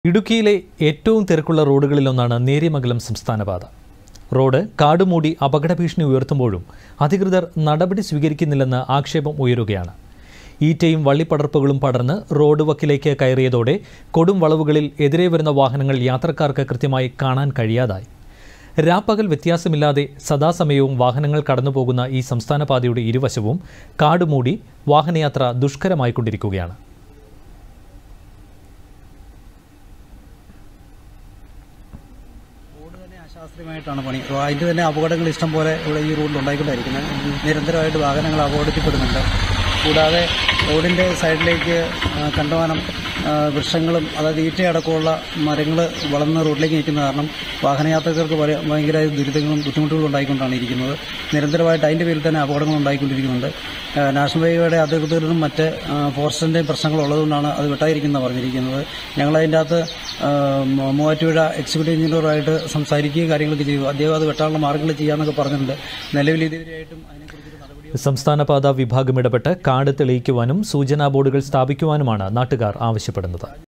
ഇടുക്കിയിലെ ഏറ്റവും തിരക്കുള്ള റോഡുകളിലൊന്നാണ് നേര്യമംഗലം സംസ്ഥാനപാത റോഡ് കാടുമൂടി അപകട ഭീഷണി ഉയർത്തുമ്പോഴും അധികൃതർ നടപടി സ്വീകരിക്കുന്നില്ലെന്ന് ആക്ഷേപം ഉയരുകയാണ് ഈറ്റയും വള്ളിപ്പടർപ്പുകളും പടർന്ന് റോഡ് വക്കിലേക്ക് കയറിയതോടെ കൊടും വളവുകളിൽ എതിരെ വരുന്ന വാഹനങ്ങൾ യാത്രക്കാർക്ക് കൃത്യമായി കാണാൻ കഴിയാതായി രാപ്പകൽ വ്യത്യാസമില്ലാതെ സദാസമയവും വാഹനങ്ങൾ കടന്നുപോകുന്ന ഈ സംസ്ഥാന പാതയുടെ ഇരുവശവും കാടുമൂടി വാഹനയാത്ര ദുഷ്കരമായിക്കൊണ്ടിരിക്കുകയാണ് റോഡ് തന്നെ അശാസ്ത്രീയമായിട്ടാണ് പണി അപ്പോൾ അതിൻ്റെ തന്നെ അപകടങ്ങൾ ഇഷ്ടം പോലെ ഇവിടെ ഈ റോഡിൽ ഉണ്ടായിക്കൊണ്ടിരിക്കുന്നത് നിരന്തരമായിട്ട് വാഹനങ്ങൾ അപകടത്തിൽപ്പെടുന്നുണ്ട് കൂടാതെ റോഡിൻ്റെ സൈഡിലേക്ക് ആ, കണ്ടമാനം ആ, വൃക്ഷങ്ങളും അതായത് ഈറ്റയടക്കമുള്ള മരങ്ങൾ വളർന്ന റോഡിലേക്ക് നിൽക്കുന്ന കാരണം വാഹനയാത്രക്കാർക്ക് വളരെ ഭയങ്കര ദുരിതങ്ങളും ബുദ്ധിമുട്ടുകളും ഉണ്ടായിക്കൊണ്ടാണ് ഇരിക്കുന്നത് നിരന്തരമായിട്ട് അതിൻ്റെ പേരിൽ തന്നെ അപകടങ്ങൾ ഉണ്ടായിക്കൊണ്ടിരിക്കുന്നുണ്ട് ആ, നാഷണൽ ഹൈവേയുടെ അധികൃതരും മറ്റ് ആ, ഫോറസ്റ്റിൻ്റെയും പ്രശ്നങ്ങൾ ഉള്ളതുകൊണ്ടാണ് അത് വിട്ടായിരിക്കുന്നത് പറഞ്ഞിരിക്കുന്നത് ഞങ്ങളതിൻ്റെ അകത്ത് ആ, മൂ- മൂവാറ്റുപുഴ എക്സിക്യൂട്ടീവ് എഞ്ചിനീയറുമായിട്ട് സംസാരിക്കുകയും കാര്യങ്ങളൊക്കെ ചെയ്തു അദ്ദേഹം അത് വെട്ടാനുള്ള മാർഗ്ഗങ്ങൾ ചെയ്യാമെന്നൊക്കെ പറഞ്ഞിട്ടുണ്ട് നിലവിൽ ഇതുവരെയായിട്ടും അതിനെക്കുറിച്ചൊരു നടപടി സംസ്ഥാനപാത വിഭാഗം ഇടപെട്ട് കാട് തെളിയിക്കുവാനും സൂചനാ ബോർഡുകൾ സ്ഥാപിക്കുവാനുമാണ് നാട്ടുകാർ ആവശ്യപ്പെടുന്നത്